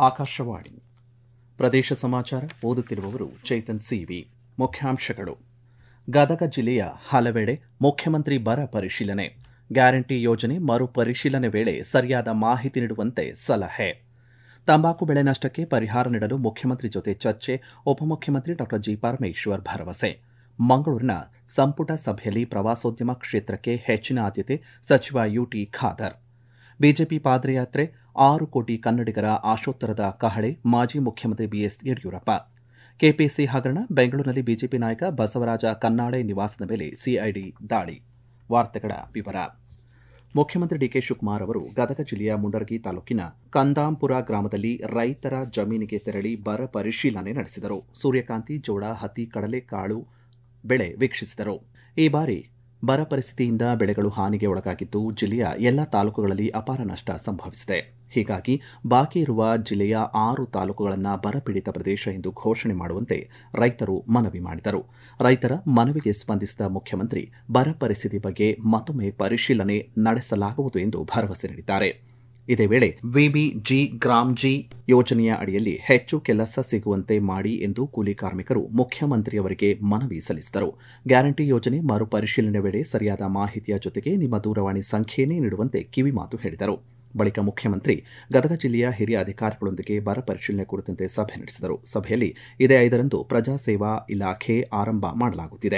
ಆಕಾಶವಾಣಿ ಪ್ರದೇಶ ಸಮಾಚಾರ ಓದುತ್ತಿರುವವರು ಚೇತನ್ ಸಿವಿ ಮುಖ್ಯಾಂಶಗಳು ಗದಗ ಜಿಲ್ಲೆಯ ಹಲವೆಡೆ ಮುಖ್ಯಮಂತ್ರಿ ಬರ ಪರಿಶೀಲನೆ ಗ್ಯಾರಂಟಿ ಯೋಜನೆ ಮರು ಪರಿಶೀಲನೆ ವೇಳೆ ಸರಿಯಾದ ಮಾಹಿತಿ ನೀಡುವಂತೆ ಸಲಹೆ ತಂಬಾಕು ಬೆಳೆ ನಷ್ಟಕ್ಕೆ ಪರಿಹಾರ ನೀಡಲು ಮುಖ್ಯಮಂತ್ರಿ ಜೊತೆ ಚರ್ಚೆ ಉಪಮುಖ್ಯಮಂತ್ರಿ ಡಾ ಜಿ ಪರಮೇಶ್ವರ್ ಭರವಸೆ ಮಂಗಳೂರಿನ ಸಂಪುಟ ಸಭೆಯಲ್ಲಿ ಪ್ರವಾಸೋದ್ಯಮ ಕ್ಷೇತ್ರಕ್ಕೆ ಹೆಚ್ಚಿನ ಆದ್ಯತೆ ಸಚಿವ ಯುಟಿ ಖಾದರ್ ಬಿಜೆಪಿ ಪಾದಯಾತ್ರೆ ಆರು ಕೋಟಿ ಕನ್ನಡಿಗರ ಆಶೋತ್ತರದ ಕಹಳೆ ಮಾಜಿ ಮುಖ್ಯಮಂತ್ರಿ ಬಿಎಸ್ ಯಡಿಯೂರಪ್ಪ ಕೆಪಿಸಿ ಹಗರಣ ಬೆಂಗಳೂರಿನಲ್ಲಿ ಬಿಜೆಪಿ ನಾಯಕ ಬಸವರಾಜ ಕನ್ನಾಡೆ ನಿವಾಸದ ಮೇಲೆ ಸಿಐಡಿ ದಾಳಿ ವಾರ್ತೆಗಳ ವಿವರ ಮುಖ್ಯಮಂತ್ರಿ ಡಿಕೆ ಶಿವಕುಮಾರ್ ಅವರು ಗದಗ ಜಿಲ್ಲೆಯ ಮುಂಡರಗಿ ತಾಲೂಕಿನ ಕಂದಾಂಪುರ ಗ್ರಾಮದಲ್ಲಿ ರೈತರ ಜಮೀನಿಗೆ ತೆರಳಿ ಬರ ಪರಿಶೀಲನೆ ನಡೆಸಿದರು ಸೂರ್ಯಕಾಂತಿ ಜೋಳ ಹತ್ತಿ ಕಡಲೆಕಾಳು ಬೆಳೆ ವೀಕ್ಷಿಸಿದರು ಈ ಬಾರಿ ಬರ ಪರಿಸ್ಥಿತಿಯಿಂದ ಬೆಳೆಗಳು ಹಾನಿಗೆ ಒಳಗಾಗಿದ್ದು ಜಿಲ್ಲೆಯ ಎಲ್ಲ ತಾಲೂಕುಗಳಲ್ಲಿ ಅಪಾರ ನಷ್ಟ ಸಂಭವಿಸಿದೆ ಹೀಗಾಗಿ ಬಾಕಿ ಇರುವ ಜಿಲ್ಲೆಯ ಆರು ತಾಲೂಕುಗಳನ್ನು ಬರಪೀಡಿತ ಪ್ರದೇಶ ಎಂದು ಘೋಷಣೆ ಮಾಡುವಂತೆ ರೈತರು ಮನವಿ ಮಾಡಿದರು ರೈತರ ಮನವಿಗೆ ಸ್ಪಂದಿಸಿದ ಮುಖ್ಯಮಂತ್ರಿ ಬರ ಪರಿಸ್ಥಿತಿ ಬಗ್ಗೆ ಮತ್ತೊಮ್ಮೆ ಪರಿಶೀಲನೆ ನಡೆಸಲಾಗುವುದು ಎಂದು ಭರವಸೆ ನೀಡಿದ್ದಾರೆ ಇದೇ ವೇಳೆ ವಿಬಿಜಿ ಗ್ರಾಮ್ಜಿ ಯೋಜನೆಯ ಅಡಿಯಲ್ಲಿ ಹೆಚ್ಚು ಕೆಲಸ ಸಿಗುವಂತೆ ಮಾಡಿ ಎಂದು ಕೂಲಿ ಕಾರ್ಮಿಕರು ಮುಖ್ಯಮಂತ್ರಿಯವರಿಗೆ ಮನವಿ ಸಲ್ಲಿಸಿದರು ಗ್ಯಾರಂಟಿ ಯೋಜನೆ ಮರು ಪರಿಶೀಲನೆ ವೇಳೆ ಸರಿಯಾದ ಮಾಹಿತಿಯ ಜೊತೆಗೆ ನಿಮ್ಮ ದೂರವಾಣಿ ಸಂಖ್ಯೆಯನ್ನೇ ನೀಡುವಂತೆ ಕಿವಿಮಾತು ಹೇಳಿದರು ಬಳಿಕ ಮುಖ್ಯಮಂತ್ರಿ ಗದಗ ಜಿಲ್ಲೆಯ ಹಿರಿಯ ಅಧಿಕಾರಿಗಳೊಂದಿಗೆ ಬರ ಪರಿಶೀಲನೆ ಕುರಿತಂತೆ ಸಭೆ ನಡೆಸಿದರು ಸಭೆಯಲ್ಲಿ ಇದೇ ಐದರಂದು ಪ್ರಜಾಸೇವಾ ಇಲಾಖೆ ಆರಂಭ ಮಾಡಲಾಗುತ್ತಿದೆ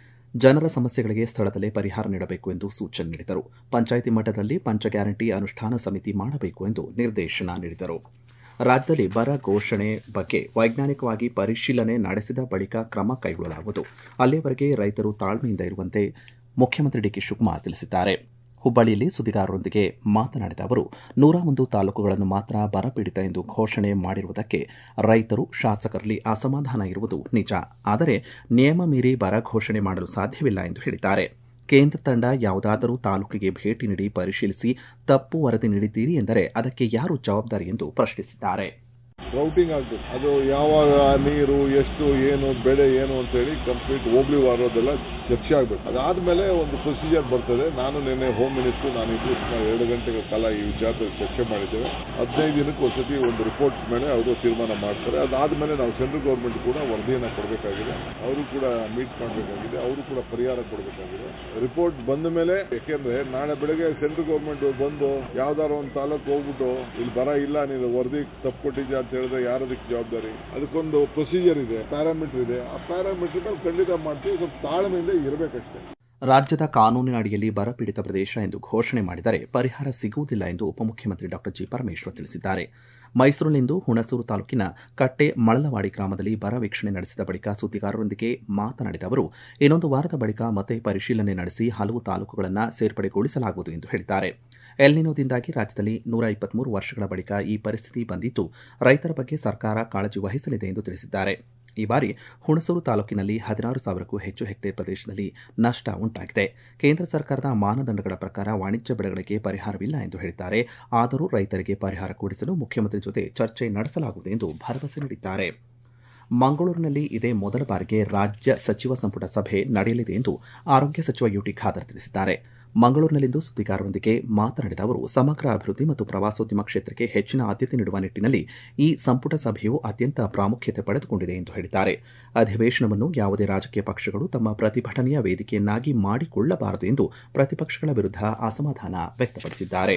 ಜನರ ಸಮಸ್ಯೆಗಳಿಗೆ ಸ್ಥಳದಲ್ಲೇ ಪರಿಹಾರ ನೀಡಬೇಕು ಎಂದು ಸೂಚನೆ ನೀಡಿದರು ಪಂಚಾಯಿತಿ ಮಟ್ಟದಲ್ಲಿ ಪಂಚ ಗ್ಯಾರಂಟಿ ಅನುಷ್ಠಾನ ಸಮಿತಿ ಮಾಡಬೇಕು ಎಂದು ನಿರ್ದೇಶನ ನೀಡಿದರು ರಾಜ್ಯದಲ್ಲಿ ಬರ ಘೋಷಣೆ ಬಗ್ಗೆ ವೈಜ್ಞಾನಿಕವಾಗಿ ಪರಿಶೀಲನೆ ನಡೆಸಿದ ಬಳಿಕ ಕ್ರಮ ಕೈಗೊಳ್ಳಲಾಗುವುದು ಅಲ್ಲಿಯವರೆಗೆ ರೈತರು ತಾಳ್ಮೆಯಿಂದ ಇರುವಂತೆ ಮುಖ್ಯಮಂತ್ರಿ ಡಿಕೆ ಶಿವಕುಮಾರ್ ತಿಳಿಸಿದ್ದಾರೆ ಹುಬ್ಬಳ್ಳಿಯಲ್ಲಿ ಸುದ್ದಿಗಾರರೊಂದಿಗೆ ಮಾತನಾಡಿದ ಅವರು ನೂರ ಒಂದು ತಾಲೂಕುಗಳನ್ನು ಮಾತ್ರ ಬರಪೀಡಿತ ಎಂದು ಘೋಷಣೆ ಮಾಡಿರುವುದಕ್ಕೆ ರೈತರು ಶಾಸಕರಲ್ಲಿ ಅಸಮಾಧಾನ ಇರುವುದು ನಿಜ ಆದರೆ ನಿಯಮ ಮೀರಿ ಬರ ಘೋಷಣೆ ಮಾಡಲು ಸಾಧ್ಯವಿಲ್ಲ ಎಂದು ಹೇಳಿದ್ದಾರೆ ಕೇಂದ್ರ ತಂಡ ಯಾವುದಾದರೂ ತಾಲೂಕಿಗೆ ಭೇಟಿ ನೀಡಿ ಪರಿಶೀಲಿಸಿ ತಪ್ಪು ವರದಿ ನೀಡಿದ್ದೀರಿ ಎಂದರೆ ಅದಕ್ಕೆ ಯಾರು ಜವಾಬ್ದಾರಿ ಎಂದು ಪ್ರಶ್ನಿಸಿದ್ದಾರೆ ರೌಟಿಂಗ್ ಆಗ್ಬೇಕು ಅದು ಯಾವಾಗ ನೀರು ಎಷ್ಟು ಏನು ಬೆಳೆ ಏನು ಅಂತ ಹೇಳಿ ಕಂಪ್ಲೀಟ್ ಹೋಬ್ಳಿ ವಾರೋದೆಲ್ಲ ಚರ್ಚೆ ಆಗ್ಬೇಕು ಅದಾದ್ಮೇಲೆ ಒಂದು ಪ್ರೊಸೀಜರ್ ಬರ್ತದೆ ನಾನು ನಿನ್ನೆ ಹೋಮ್ ಮಿನಿಸ್ಟರ್ ನಾನು ಇಬ್ಬರು ಸುಮಾರು ಎರಡು ಗಂಟೆಗಳ ಕಾಲ ಈ ವಿಚಾರದಲ್ಲಿ ಚರ್ಚೆ ಮಾಡಿದ್ದೇವೆ ಹದಿನೈದು ದಿನಕ್ಕೆ ಒಂದ್ಸತಿ ಒಂದು ರಿಪೋರ್ಟ್ ಮೇಲೆ ಅವರು ತೀರ್ಮಾನ ಮಾಡ್ತಾರೆ ಅದಾದ್ಮೇಲೆ ನಾವು ಸೆಂಟ್ರಲ್ ಗೌರ್ಮೆಂಟ್ ಕೂಡ ವರದಿಯನ್ನ ಕೊಡಬೇಕಾಗಿದೆ ಅವರು ಕೂಡ ಮೀಟ್ ಮಾಡಬೇಕಾಗಿದೆ ಅವರು ಕೂಡ ಪರಿಹಾರ ಕೊಡಬೇಕಾಗಿದೆ ರಿಪೋರ್ಟ್ ಬಂದ ಮೇಲೆ ಯಾಕೆಂದ್ರೆ ನಾಳೆ ಬೆಳಗ್ಗೆ ಸೆಂಟ್ರಲ್ ಗೌರ್ಮೆಂಟ್ ಬಂದು ಯಾವ್ದಾರ ಒಂದು ತಾಲೂಕು ಹೋಗ್ಬಿಟ್ಟು ಇಲ್ಲಿ ಬರ ಇಲ್ಲ ನೀನು ವರದಿ ತಪ್ಪು ಕೊಟ್ಟಿದ್ಯಾ ಅಂತ ಹೇಳಿದ್ರೆ ಯಾರದಕ್ಕೆ ಜವಾಬ್ದಾರಿ ಅದಕ್ಕೊಂದು ಪ್ರೊಸೀಜರ್ ಇದೆ ಪ್ಯಾರಾಮೀಟರ್ ಇದೆ ಆ ಪ್ಯಾರಾಮೀಟರ್ ನಾವು ಖಂಡಿತ ಮಾಡ್ತೀವಿ ಸ್ವಲ್ಪ ತಾಳ್ಮೆಯಿಂದ ಇರಬೇಕಷ್ಟೇ ರಾಜ್ಯದ ಕಾನೂನಿನ ಅಡಿಯಲ್ಲಿ ಬರಪೀಡಿತ ಪ್ರದೇಶ ಎಂದು ಘೋಷಣೆ ಮಾಡಿದರೆ ಪರಿಹಾರ ಸಿಗುವುದಿಲ್ಲ ಎಂದು ಉಪಮುಖ್ಯಮಂತ್ರಿ ಡಾ ಜಿ ಪರಮೇಶ್ವರ್ ತಿಳಿಸಿದ್ದಾರೆ ಮೈಸೂರಿನಲ್ಲಿಂದು ಹುಣಸೂರು ತಾಲೂಕಿನ ಕಟ್ಟೆ ಮಳಲವಾಡಿ ಗ್ರಾಮದಲ್ಲಿ ಬರ ವೀಕ್ಷಣೆ ನಡೆಸಿದ ಬಳಿಕ ಸುದ್ದಿಗಾರರೊಂದಿಗೆ ಮಾತನಾಡಿದ ಅವರು ಇನ್ನೊಂದು ವಾರದ ಬಳಿಕ ಮತ್ತೆ ಪರಿಶೀಲನೆ ನಡೆಸಿ ಹಲವು ತಾಲೂಕುಗಳನ್ನು ಸೇರ್ಪಡೆಗೊಳಿಸಲಾಗುವುದು ಎಂದು ಹೇಳಿದ್ದಾರೆ ಎಲ್ನಿನೋದಿಂದಾಗಿ ರಾಜ್ಯದಲ್ಲಿ ನೂರ ಇಪ್ಪತ್ಮೂರು ವರ್ಷಗಳ ಬಳಿಕ ಈ ಪರಿಸ್ಥಿತಿ ಬಂದಿದ್ದು ರೈತರ ಬಗ್ಗೆ ಸರ್ಕಾರ ಕಾಳಜಿ ವಹಿಸಲಿದೆ ಎಂದು ತಿಳಿಸಿದ್ದಾರೆ ಈ ಬಾರಿ ಹುಣಸೂರು ತಾಲೂಕಿನಲ್ಲಿ ಹದಿನಾರು ಸಾವಿರಕ್ಕೂ ಹೆಚ್ಚು ಹೆಕ್ಟೇರ್ ಪ್ರದೇಶದಲ್ಲಿ ನಷ್ಟ ಉಂಟಾಗಿದೆ ಕೇಂದ್ರ ಸರ್ಕಾರದ ಮಾನದಂಡಗಳ ಪ್ರಕಾರ ವಾಣಿಜ್ಯ ಬೆಳೆಗಳಿಗೆ ಪರಿಹಾರವಿಲ್ಲ ಎಂದು ಹೇಳಿದ್ದಾರೆ ಆದರೂ ರೈತರಿಗೆ ಪರಿಹಾರ ಕೊಡಿಸಲು ಮುಖ್ಯಮಂತ್ರಿ ಜೊತೆ ಚರ್ಚೆ ನಡೆಸಲಾಗುವುದು ಎಂದು ಭರವಸೆ ನೀಡಿದ್ದಾರೆ ಮಂಗಳೂರಿನಲ್ಲಿ ಇದೇ ಮೊದಲ ಬಾರಿಗೆ ರಾಜ್ಯ ಸಚಿವ ಸಂಪುಟ ಸಭೆ ನಡೆಯಲಿದೆ ಎಂದು ಆರೋಗ್ಯ ಸಚಿವ ಯುಟಿ ಖಾದರ್ ತಿಳಿಸಿದ್ದಾರೆ ಮಂಗಳೂರಿನಲ್ಲಿಂದು ಸುದ್ದಿಗಾರರೊಂದಿಗೆ ಮಾತನಾಡಿದ ಅವರು ಸಮಗ್ರ ಅಭಿವೃದ್ಧಿ ಮತ್ತು ಪ್ರವಾಸೋದ್ಯಮ ಕ್ಷೇತ್ರಕ್ಕೆ ಹೆಚ್ಚಿನ ಆದ್ಯತೆ ನೀಡುವ ನಿಟ್ಟಿನಲ್ಲಿ ಈ ಸಂಪುಟ ಸಭೆಯು ಅತ್ಯಂತ ಪ್ರಾಮುಖ್ಯತೆ ಪಡೆದುಕೊಂಡಿದೆ ಎಂದು ಹೇಳಿದ್ದಾರೆ ಅಧಿವೇಶನವನ್ನು ಯಾವುದೇ ರಾಜಕೀಯ ಪಕ್ಷಗಳು ತಮ್ಮ ಪ್ರತಿಭಟನೆಯ ವೇದಿಕೆಯನ್ನಾಗಿ ಮಾಡಿಕೊಳ್ಳಬಾರದು ಎಂದು ಪ್ರತಿಪಕ್ಷಗಳ ವಿರುದ್ಧ ಅಸಮಾಧಾನ ವ್ಯಕ್ತಪಡಿಸಿದ್ದಾರೆ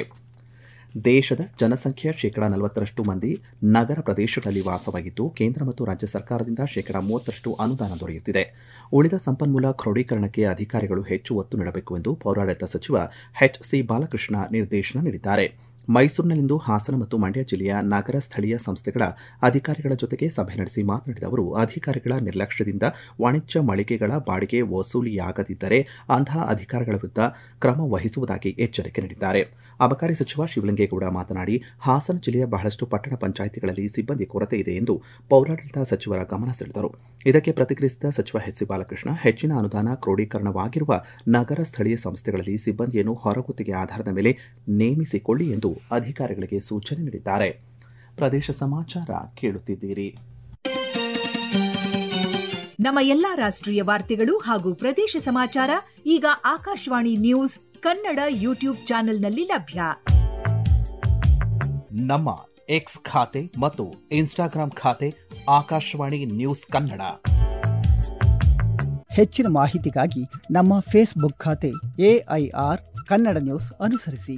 ದೇಶದ ಜನಸಂಖ್ಯೆಯ ಶೇಕಡಾ ನಲವತ್ತರಷ್ಟು ಮಂದಿ ನಗರ ಪ್ರದೇಶಗಳಲ್ಲಿ ವಾಸವಾಗಿದ್ದು ಕೇಂದ್ರ ಮತ್ತು ರಾಜ್ಯ ಸರ್ಕಾರದಿಂದ ಶೇಕಡಾ ಮೂವತ್ತರಷ್ಟು ಅನುದಾನ ದೊರೆಯುತ್ತಿದೆ ಉಳಿದ ಸಂಪನ್ಮೂಲ ಕ್ರೋಢೀಕರಣಕ್ಕೆ ಅಧಿಕಾರಿಗಳು ಹೆಚ್ಚು ಒತ್ತು ನೀಡಬೇಕು ಎಂದು ಪೌರಾಡಳಿತ ಸಚಿವ ಎಚ್ ಸಿ ಬಾಲಕೃಷ್ಣ ನಿರ್ದೇಶನ ನೀಡಿದ್ದಾರೆ ಮೈಸೂರಿನಲ್ಲಿಂದು ಹಾಸನ ಮತ್ತು ಮಂಡ್ಯ ಜಿಲ್ಲೆಯ ನಗರ ಸ್ಥಳೀಯ ಸಂಸ್ಥೆಗಳ ಅಧಿಕಾರಿಗಳ ಜೊತೆಗೆ ಸಭೆ ನಡೆಸಿ ಮಾತನಾಡಿದ ಅವರು ಅಧಿಕಾರಿಗಳ ನಿರ್ಲಕ್ಷ್ಯದಿಂದ ವಾಣಿಜ್ಯ ಮಳಿಗೆಗಳ ಬಾಡಿಗೆ ವಸೂಲಿಯಾಗದಿದ್ದರೆ ಅಂತಹ ಅಧಿಕಾರಿಗಳ ವಿರುದ್ಧ ಕ್ರಮ ವಹಿಸುವುದಾಗಿ ಎಚ್ಚರಿಕೆ ನೀಡಿದ್ದಾರೆ ಅಬಕಾರಿ ಸಚಿವ ಶಿವಲಿಂಗೇಗೌಡ ಮಾತನಾಡಿ ಹಾಸನ ಜಿಲ್ಲೆಯ ಬಹಳಷ್ಟು ಪಟ್ಟಣ ಪಂಚಾಯಿತಿಗಳಲ್ಲಿ ಸಿಬ್ಬಂದಿ ಕೊರತೆ ಇದೆ ಎಂದು ಪೌರಾಡಳಿತ ಸಚಿವರ ಗಮನ ಸೆಳೆದರು ಇದಕ್ಕೆ ಪ್ರತಿಕ್ರಿಯಿಸಿದ ಸಚಿವ ಎಚ್ ಸಿ ಬಾಲಕೃಷ್ಣ ಹೆಚ್ಚಿನ ಅನುದಾನ ಕ್ರೋಢೀಕರಣವಾಗಿರುವ ನಗರ ಸ್ಥಳೀಯ ಸಂಸ್ಥೆಗಳಲ್ಲಿ ಸಿಬ್ಬಂದಿಯನ್ನು ಹೊರಗುತ್ತಿಗೆ ಆಧಾರದ ಮೇಲೆ ನೇಮಿಸಿಕೊಳ್ಳಿ ಎಂದು ಅಧಿಕಾರಿಗಳಿಗೆ ಸೂಚನೆ ನೀಡಿದ್ದಾರೆ ಪ್ರದೇಶ ಸಮಾಚಾರ ಕೇಳುತ್ತಿದ್ದೀರಿ ನಮ್ಮ ಎಲ್ಲಾ ರಾಷ್ಟ್ರೀಯ ವಾರ್ತೆಗಳು ಹಾಗೂ ಪ್ರದೇಶ ಸಮಾಚಾರ ಈಗ ಆಕಾಶವಾಣಿ ನ್ಯೂಸ್ ಕನ್ನಡ ಯೂಟ್ಯೂಬ್ ಚಾನೆಲ್ನಲ್ಲಿ ಲಭ್ಯ ನಮ್ಮ ಎಕ್ಸ್ ಖಾತೆ ಮತ್ತು ಇನ್ಸ್ಟಾಗ್ರಾಂ ಖಾತೆ ಆಕಾಶವಾಣಿ ನ್ಯೂಸ್ ಕನ್ನಡ ಹೆಚ್ಚಿನ ಮಾಹಿತಿಗಾಗಿ ನಮ್ಮ ಫೇಸ್ಬುಕ್ ಖಾತೆ ಎಐಆರ್ ಕನ್ನಡ ನ್ಯೂಸ್ ಅನುಸರಿಸಿ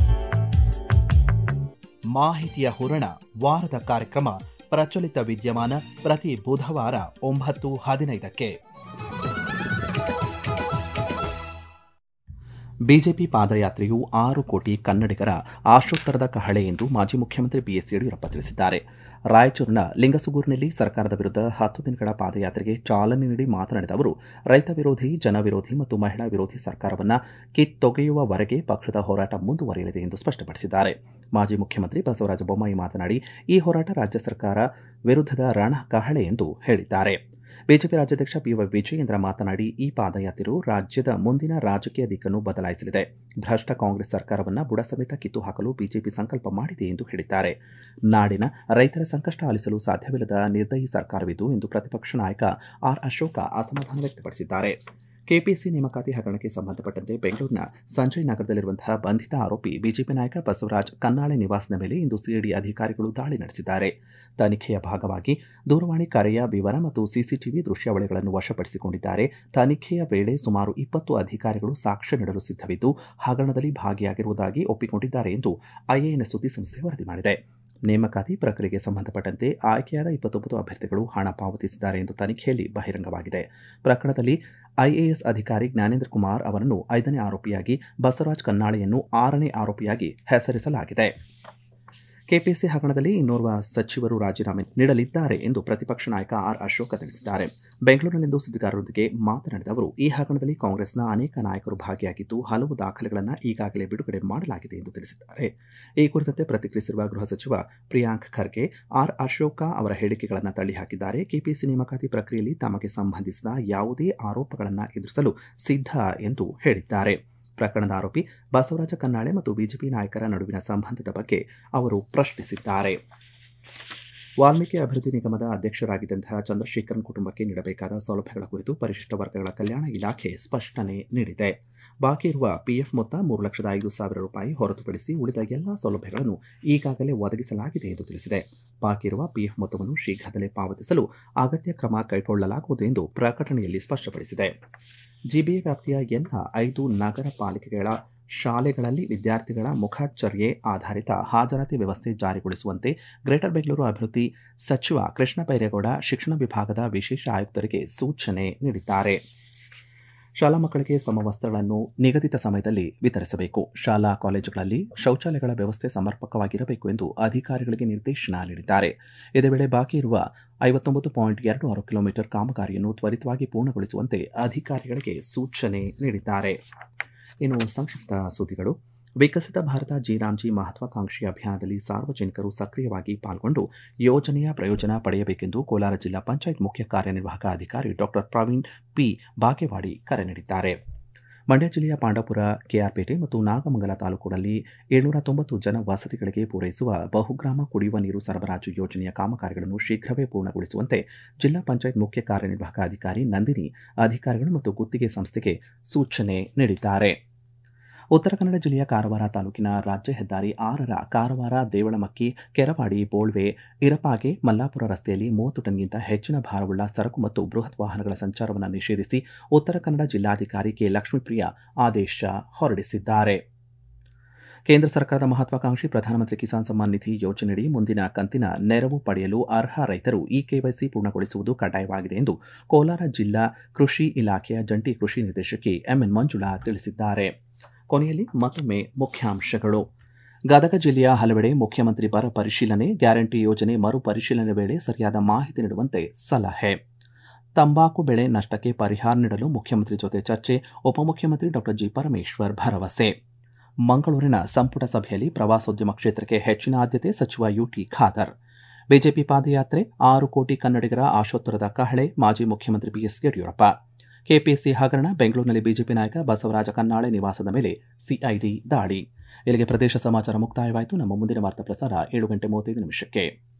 ಮಾಹಿತಿಯ ಹೂರಣ ವಾರದ ಕಾರ್ಯಕ್ರಮ ಪ್ರಚಲಿತ ವಿದ್ಯಮಾನ ಪ್ರತಿ ಬುಧವಾರ ಒಂಬತ್ತು ಹದಿನೈದಕ್ಕೆ ಬಿಜೆಪಿ ಪಾದಯಾತ್ರೆಯು ಆರು ಕೋಟಿ ಕನ್ನಡಿಗರ ಆಶೋತ್ತರದ ಕಹಳೆ ಎಂದು ಮಾಜಿ ಮುಖ್ಯಮಂತ್ರಿ ಬಿಎಸ್ ಯಡಿಯೂರಪ್ಪ ತಿಳಿಸಿದ್ದಾರೆ ರಾಯಚೂರಿನ ಲಿಂಗಸುಗೂರಿನಲ್ಲಿ ಸರ್ಕಾರದ ವಿರುದ್ಧ ಹತ್ತು ದಿನಗಳ ಪಾದಯಾತ್ರೆಗೆ ಚಾಲನೆ ನೀಡಿ ಮಾತನಾಡಿದ ಅವರು ರೈತ ವಿರೋಧಿ ಜನ ವಿರೋಧಿ ಮತ್ತು ಮಹಿಳಾ ವಿರೋಧಿ ಸರ್ಕಾರವನ್ನು ಕಿತ್ತೊಗೆಯುವವರೆಗೆ ಪಕ್ಷದ ಹೋರಾಟ ಮುಂದುವರಿಯಲಿದೆ ಎಂದು ಸ್ಪಷ್ಟಪಡಿಸಿದ್ದಾರೆ ಮಾಜಿ ಮುಖ್ಯಮಂತ್ರಿ ಬಸವರಾಜ ಬೊಮ್ಮಾಯಿ ಮಾತನಾಡಿ ಈ ಹೋರಾಟ ರಾಜ್ಯ ಸರ್ಕಾರ ವಿರುದ್ಧದ ರಣ ಕಹಳೆ ಎಂದು ಹೇಳಿದ್ದಾರೆ ಬಿಜೆಪಿ ರಾಜ್ಯಾಧ್ಯಕ್ಷ ಬಿವೈ ವಿಜಯೇಂದ್ರ ಮಾತನಾಡಿ ಈ ಪಾದಯಾತ್ರೆಯು ರಾಜ್ಯದ ಮುಂದಿನ ರಾಜಕೀಯ ದಿಕ್ಕನ್ನು ಬದಲಾಯಿಸಲಿದೆ ಭ್ರಷ್ಟ ಕಾಂಗ್ರೆಸ್ ಸರ್ಕಾರವನ್ನು ಬುಡ ಸಮೇತ ಕಿತ್ತು ಹಾಕಲು ಬಿಜೆಪಿ ಸಂಕಲ್ಪ ಮಾಡಿದೆ ಎಂದು ಹೇಳಿದ್ದಾರೆ ನಾಡಿನ ರೈತರ ಸಂಕಷ್ಟ ಆಲಿಸಲು ಸಾಧ್ಯವಿಲ್ಲದ ನಿರ್ದಯಿ ಸರ್ಕಾರವಿದು ಎಂದು ಪ್ರತಿಪಕ್ಷ ನಾಯಕ ಆರ್ ಅಶೋಕ ಅಸಮಾಧಾನ ವ್ಯಕ್ತಪಡಿಸಿದ್ದಾರೆ ಕೆಪಿಎಸ್ಸಿ ನೇಮಕಾತಿ ಹಗರಣಕ್ಕೆ ಸಂಬಂಧಪಟ್ಟಂತೆ ಬೆಂಗಳೂರಿನ ಸಂಜಯ್ ನಗರದಲ್ಲಿರುವಂತಹ ಬಂಧಿತ ಆರೋಪಿ ಬಿಜೆಪಿ ನಾಯಕ ಬಸವರಾಜ್ ಕನ್ನಾಳೆ ನಿವಾಸದ ಮೇಲೆ ಇಂದು ಸಿಐಡಿ ಅಧಿಕಾರಿಗಳು ದಾಳಿ ನಡೆಸಿದ್ದಾರೆ ತನಿಖೆಯ ಭಾಗವಾಗಿ ದೂರವಾಣಿ ಕರೆಯ ವಿವರ ಮತ್ತು ಸಿಸಿಟಿವಿ ದೃಶ್ಯಾವಳಿಗಳನ್ನು ವಶಪಡಿಸಿಕೊಂಡಿದ್ದಾರೆ ತನಿಖೆಯ ವೇಳೆ ಸುಮಾರು ಇಪ್ಪತ್ತು ಅಧಿಕಾರಿಗಳು ಸಾಕ್ಷ್ಯ ನೀಡಲು ಸಿದ್ಧವಿದ್ದು ಹಗರಣದಲ್ಲಿ ಭಾಗಿಯಾಗಿರುವುದಾಗಿ ಒಪ್ಪಿಕೊಂಡಿದ್ದಾರೆ ಎಂದು ಐಎಎನ್ಎಸ್ ಸುದ್ದಿಸಂಸ್ಥೆ ವರದಿ ಮಾಡಿದೆ ನೇಮಕಾತಿ ಪ್ರಕ್ರಿಯೆಗೆ ಸಂಬಂಧಪಟ್ಟಂತೆ ಆಯ್ಕೆಯಾದ ಇಪ್ಪತ್ತೊಂಬತ್ತು ಅಭ್ಯರ್ಥಿಗಳು ಹಣ ಪಾವತಿಸಿದ್ದಾರೆ ಎಂದು ತನಿಖೆಯಲ್ಲಿ ಬಹಿರಂಗವಾಗಿದೆ ಪ್ರಕರಣದಲ್ಲಿ ಐಎಎಸ್ ಅಧಿಕಾರಿ ಜ್ಞಾನೇಂದ್ರ ಕುಮಾರ್ ಅವರನ್ನು ಐದನೇ ಆರೋಪಿಯಾಗಿ ಬಸವರಾಜ್ ಕನ್ನಾಳೆಯನ್ನು ಆರನೇ ಆರೋಪಿಯಾಗಿ ಹೆಸರಿಸಲಾಗಿದೆ ಕೆಪಿಎಸ್ಸಿ ಹಗರಣದಲ್ಲಿ ಇನ್ನೋರ್ವ ಸಚಿವರು ರಾಜೀನಾಮೆ ನೀಡಲಿದ್ದಾರೆ ಎಂದು ಪ್ರತಿಪಕ್ಷ ನಾಯಕ ಆರ್ ಅಶೋಕ ತಿಳಿಸಿದ್ದಾರೆ ಬೆಂಗಳೂರಿನಲ್ಲಿಂದು ಸುದ್ದಿಗಾರರೊಂದಿಗೆ ಮಾತನಾಡಿದ ಅವರು ಈ ಹಗರಣದಲ್ಲಿ ಕಾಂಗ್ರೆಸ್ನ ಅನೇಕ ನಾಯಕರು ಭಾಗಿಯಾಗಿದ್ದು ಹಲವು ದಾಖಲೆಗಳನ್ನು ಈಗಾಗಲೇ ಬಿಡುಗಡೆ ಮಾಡಲಾಗಿದೆ ಎಂದು ತಿಳಿಸಿದ್ದಾರೆ ಈ ಕುರಿತಂತೆ ಪ್ರತಿಕ್ರಿಯಿಸಿರುವ ಗೃಹ ಸಚಿವ ಪ್ರಿಯಾಂಕ್ ಖರ್ಗೆ ಆರ್ ಅಶೋಕ ಅವರ ಹೇಳಿಕೆಗಳನ್ನು ತಳ್ಳಿಹಾಕಿದ್ದಾರೆ ಕೆಪಿಎಸ್ಸಿ ನೇಮಕಾತಿ ಪ್ರಕ್ರಿಯೆಯಲ್ಲಿ ತಮಗೆ ಸಂಬಂಧಿಸಿದ ಯಾವುದೇ ಆರೋಪಗಳನ್ನು ಎದುರಿಸಲು ಸಿದ್ಧ ಎಂದು ಹೇಳಿದ್ದಾರೆ ಪ್ರಕರಣದ ಆರೋಪಿ ಬಸವರಾಜ ಕನ್ನಾಳೆ ಮತ್ತು ಬಿಜೆಪಿ ನಾಯಕರ ನಡುವಿನ ಸಂಬಂಧದ ಬಗ್ಗೆ ಅವರು ಪ್ರಶ್ನಿಸಿದ್ದಾರೆ ವಾಲ್ಮೀಕಿ ಅಭಿವೃದ್ಧಿ ನಿಗಮದ ಅಧ್ಯಕ್ಷರಾಗಿದ್ದಂತಹ ಚಂದ್ರಶೇಖರನ್ ಕುಟುಂಬಕ್ಕೆ ನೀಡಬೇಕಾದ ಸೌಲಭ್ಯಗಳ ಕುರಿತು ಪರಿಶಿಷ್ಟ ವರ್ಗಗಳ ಕಲ್ಯಾಣ ಇಲಾಖೆ ಸ್ಪಷ್ಟನೆ ನೀಡಿದೆ ಬಾಕಿ ಇರುವ ಪಿಎಫ್ ಮೊತ್ತ ಮೂರು ಲಕ್ಷದ ಐದು ಸಾವಿರ ರೂಪಾಯಿ ಹೊರತುಪಡಿಸಿ ಉಳಿದ ಎಲ್ಲಾ ಸೌಲಭ್ಯಗಳನ್ನು ಈಗಾಗಲೇ ಒದಗಿಸಲಾಗಿದೆ ಎಂದು ತಿಳಿಸಿದೆ ಬಾಕಿ ಇರುವ ಪಿಎಫ್ ಮೊತ್ತವನ್ನು ಶೀಘ್ರದಲ್ಲೇ ಪಾವತಿಸಲು ಅಗತ್ಯ ಕ್ರಮ ಕೈಗೊಳ್ಳಲಾಗುವುದು ಎಂದು ಪ್ರಕಟಣೆಯಲ್ಲಿ ಸ್ಪಷ್ಟಪಡಿಸಿದೆ ಜಿಬಿಎ ವ್ಯಾಪ್ತಿಯ ಎಲ್ಲ ಐದು ನಗರ ಪಾಲಿಕೆಗಳ ಶಾಲೆಗಳಲ್ಲಿ ವಿದ್ಯಾರ್ಥಿಗಳ ಮುಖಚರ್ಯೆ ಆಧಾರಿತ ಹಾಜರಾತಿ ವ್ಯವಸ್ಥೆ ಜಾರಿಗೊಳಿಸುವಂತೆ ಗ್ರೇಟರ್ ಬೆಂಗಳೂರು ಅಭಿವೃದ್ಧಿ ಸಚಿವ ಕೃಷ್ಣ ಬೈರೇಗೌಡ ಶಿಕ್ಷಣ ವಿಭಾಗದ ವಿಶೇಷ ಆಯುಕ್ತರಿಗೆ ಸೂಚನೆ ನೀಡಿದ್ದಾರೆ ಶಾಲಾ ಮಕ್ಕಳಿಗೆ ಸಮವಸ್ತ್ರಗಳನ್ನು ನಿಗದಿತ ಸಮಯದಲ್ಲಿ ವಿತರಿಸಬೇಕು ಶಾಲಾ ಕಾಲೇಜುಗಳಲ್ಲಿ ಶೌಚಾಲಯಗಳ ವ್ಯವಸ್ಥೆ ಸಮರ್ಪಕವಾಗಿರಬೇಕು ಎಂದು ಅಧಿಕಾರಿಗಳಿಗೆ ನಿರ್ದೇಶನ ನೀಡಿದ್ದಾರೆ ಇದೇ ವೇಳೆ ಬಾಕಿ ಇರುವ ಐವತ್ತೊಂಬತ್ತು ಪಾಯಿಂಟ್ ಎರಡು ಆರು ಕಿಲೋಮೀಟರ್ ಕಾಮಗಾರಿಯನ್ನು ತ್ವರಿತವಾಗಿ ಪೂರ್ಣಗೊಳಿಸುವಂತೆ ಅಧಿಕಾರಿಗಳಿಗೆ ಸೂಚನೆ ನೀಡಿದ್ದಾರೆ ಇನ್ನು ಸಂಕ್ಷಿಪ್ತ ಸುದ್ದಿಗಳು ವಿಕಸಿತ ಭಾರತ ಜಿರಾಮ್ಜಿ ಮಹತ್ವಾಕಾಂಕ್ಷಿ ಅಭಿಯಾನದಲ್ಲಿ ಸಾರ್ವಜನಿಕರು ಸಕ್ರಿಯವಾಗಿ ಪಾಲ್ಗೊಂಡು ಯೋಜನೆಯ ಪ್ರಯೋಜನ ಪಡೆಯಬೇಕೆಂದು ಕೋಲಾರ ಜಿಲ್ಲಾ ಪಂಚಾಯತ್ ಮುಖ್ಯ ಕಾರ್ಯನಿರ್ವಾಹಕ ಅಧಿಕಾರಿ ಡಾಕ್ಟರ್ ಪ್ರವೀಣ್ ಪಿ ಬಾಗೇವಾಡಿ ಕರೆ ನೀಡಿದ್ದಾರೆ ಮಂಡ್ಯ ಜಿಲ್ಲೆಯ ಪಾಂಡವಪುರ ಕೆಆರ್ಪೇಟೆ ಮತ್ತು ನಾಗಮಂಗಲ ತಾಲೂಕುಗಳಲ್ಲಿ ಏಳ್ನೂರ ತೊಂಬತ್ತು ಜನ ವಸತಿಗಳಿಗೆ ಪೂರೈಸುವ ಬಹುಗ್ರಾಮ ಕುಡಿಯುವ ನೀರು ಸರಬರಾಜು ಯೋಜನೆಯ ಕಾಮಗಾರಿಗಳನ್ನು ಶೀಘ್ರವೇ ಪೂರ್ಣಗೊಳಿಸುವಂತೆ ಜಿಲ್ಲಾ ಪಂಚಾಯತ್ ಮುಖ್ಯ ಕಾರ್ಯನಿರ್ವಾಹಕ ಅಧಿಕಾರಿ ನಂದಿನಿ ಅಧಿಕಾರಿಗಳು ಮತ್ತು ಗುತ್ತಿಗೆ ಸಂಸ್ಥೆಗೆ ಸೂಚನೆ ನೀಡಿದ್ದಾರೆ ಉತ್ತರ ಕನ್ನಡ ಜಿಲ್ಲೆಯ ಕಾರವಾರ ತಾಲೂಕಿನ ರಾಜ್ಯ ಹೆದ್ದಾರಿ ಆರರ ಕಾರವಾರ ದೇವಳಮಕ್ಕಿ ಕೆರವಾಡಿ ಬೋಳ್ವೆ ಇರಪಾಗೆ ಮಲ್ಲಾಪುರ ರಸ್ತೆಯಲ್ಲಿ ಮೂವತ್ತು ಟನ್ಗಿಂತ ಹೆಚ್ಚಿನ ಭಾರವುಳ್ಳ ಸರಕು ಮತ್ತು ಬೃಹತ್ ವಾಹನಗಳ ಸಂಚಾರವನ್ನು ನಿಷೇಧಿಸಿ ಉತ್ತರ ಕನ್ನಡ ಜಿಲ್ಲಾಧಿಕಾರಿ ಕೆ ಲಕ್ಷ್ಮೀಪ್ರಿಯ ಆದೇಶ ಹೊರಡಿಸಿದ್ದಾರೆ ಕೇಂದ್ರ ಸರ್ಕಾರದ ಮಹತ್ವಾಕಾಂಕ್ಷಿ ಪ್ರಧಾನಮಂತ್ರಿ ಕಿಸಾನ್ ಸಮ್ಮಾನ್ ನಿಧಿ ಯೋಜನೆಯಡಿ ಮುಂದಿನ ಕಂತಿನ ನೆರವು ಪಡೆಯಲು ಅರ್ಹ ರೈತರು ಈ ಕೆವೈಸಿ ಪೂರ್ಣಗೊಳಿಸುವುದು ಕಡ್ಡಾಯವಾಗಿದೆ ಎಂದು ಕೋಲಾರ ಜಿಲ್ಲಾ ಕೃಷಿ ಇಲಾಖೆಯ ಜಂಟಿ ಕೃಷಿ ನಿರ್ದೇಶಕಿ ಎಂಎನ್ ಮಂಜುಳಾ ತಿಳಿಸಿದ್ದಾರೆ ಕೊನೆಯಲ್ಲಿ ಮತ್ತೊಮ್ಮೆ ಮುಖ್ಯಾಂಶಗಳು ಗದಗ ಜಿಲ್ಲೆಯ ಹಲವೆಡೆ ಮುಖ್ಯಮಂತ್ರಿ ಬರ ಪರಿಶೀಲನೆ ಗ್ಯಾರಂಟಿ ಯೋಜನೆ ಮರು ಪರಿಶೀಲನೆ ವೇಳೆ ಸರಿಯಾದ ಮಾಹಿತಿ ನೀಡುವಂತೆ ಸಲಹೆ ತಂಬಾಕು ಬೆಳೆ ನಷ್ಟಕ್ಕೆ ಪರಿಹಾರ ನೀಡಲು ಮುಖ್ಯಮಂತ್ರಿ ಜೊತೆ ಚರ್ಚೆ ಉಪಮುಖ್ಯಮಂತ್ರಿ ಡಾಕ್ಟರ್ ಜಿ ಪರಮೇಶ್ವರ್ ಭರವಸೆ ಮಂಗಳೂರಿನ ಸಂಪುಟ ಸಭೆಯಲ್ಲಿ ಪ್ರವಾಸೋದ್ಯಮ ಕ್ಷೇತ್ರಕ್ಕೆ ಹೆಚ್ಚಿನ ಆದ್ಯತೆ ಸಚಿವ ಯುಟಿ ಖಾದರ್ ಬಿಜೆಪಿ ಪಾದಯಾತ್ರೆ ಆರು ಕೋಟಿ ಕನ್ನಡಿಗರ ಆಶೋತ್ತರದ ಕಹಳೆ ಮಾಜಿ ಮುಖ್ಯಮಂತ್ರಿ ಬಿಎಸ್ ಯಡಿಯೂರಪ್ಪ ಕೆಪಿಎಸ್ಸಿ ಹಗರಣ ಬೆಂಗಳೂರಿನಲ್ಲಿ ಬಿಜೆಪಿ ನಾಯಕ ಬಸವರಾಜ ಕನ್ನಾಳೆ ನಿವಾಸದ ಮೇಲೆ ಸಿಐಡಿ ದಾಳಿ ಇಲ್ಲಿಗೆ ಪ್ರದೇಶ ಸಮಾಚಾರ ಮುಕ್ತಾಯವಾಯಿತು ನಮ್ಮ ಮುಂದಿನ ವಾರ್ತಾ ಪ್ರಸಾರ ಏಳು ಗಂಟೆ ಮೂವತ್ತೈದು ನಿಮಿಷಕ್ಕೆ